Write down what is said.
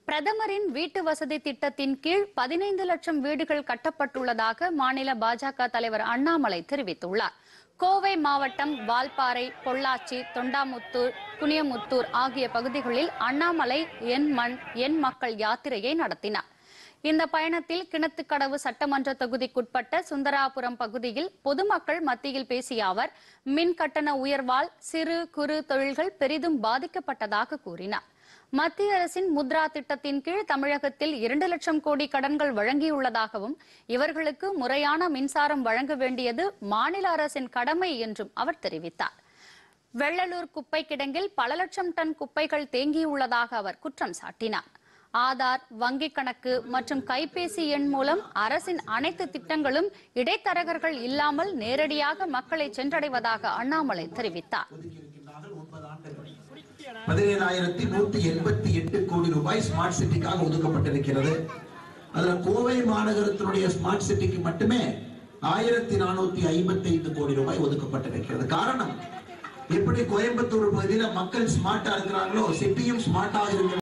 பிரதமரின் வீட்டு வசதி திட்டத்தின் கீழ் பதினைந்து லட்சம் வீடுகள் கட்டப்பட்டுள்ளதாக மாநில பாஜக தலைவர் அண்ணாமலை தெரிவித்துள்ளார் கோவை மாவட்டம் வால்பாறை பொள்ளாச்சி தொண்டாமுத்தூர் குனியமுத்தூர் ஆகிய பகுதிகளில் அண்ணாமலை என் மண் என் மக்கள் யாத்திரையை நடத்தினார் இந்த பயணத்தில் கிணத்துக்கடவு சட்டமன்ற தொகுதிக்குட்பட்ட சுந்தராபுரம் பகுதியில் பொதுமக்கள் மத்தியில் பேசிய அவர் மின் கட்டண உயர்வால் சிறு குறு தொழில்கள் பெரிதும் பாதிக்கப்பட்டதாக கூறினார் மத்திய அரசின் முத்ரா திட்டத்தின் கீழ் தமிழகத்தில் இரண்டு லட்சம் கோடி கடன்கள் வழங்கியுள்ளதாகவும் இவர்களுக்கு முறையான மின்சாரம் வழங்க வேண்டியது மாநில அரசின் கடமை என்றும் அவர் தெரிவித்தார் வெள்ளலூர் குப்பை கிடங்கில் பல லட்சம் டன் குப்பைகள் தேங்கியுள்ளதாக அவர் குற்றம் சாட்டினார் ஆதார் வங்கிக் கணக்கு மற்றும் கைபேசி எண் மூலம் அரசின் அனைத்து திட்டங்களும் இடைத்தரகர்கள் இல்லாமல் நேரடியாக மக்களை சென்றடைவதாக அண்ணாமலை தெரிவித்தார் பதினேழாயிரத்தி நூத்தி எண்பத்தி எட்டு கோடி ரூபாய் ஸ்மார்ட் சிட்டிக்காக ஒதுக்கப்பட்டிருக்கிறது அதுல கோவை மாநகரத்தினுடைய ஸ்மார்ட் சிட்டிக்கு மட்டுமே ஆயிரத்தி நானூத்தி ஐம்பத்தி ஐந்து கோடி ரூபாய் ஒதுக்கப்பட்டிருக்கிறது காரணம் எப்படி கோயம்புத்தூர் பகுதியில மக்கள் ஸ்மார்ட்டா இருக்கிறாங்களோ சிட்டியும் ஸ்மார்ட்டா இருக்கிறது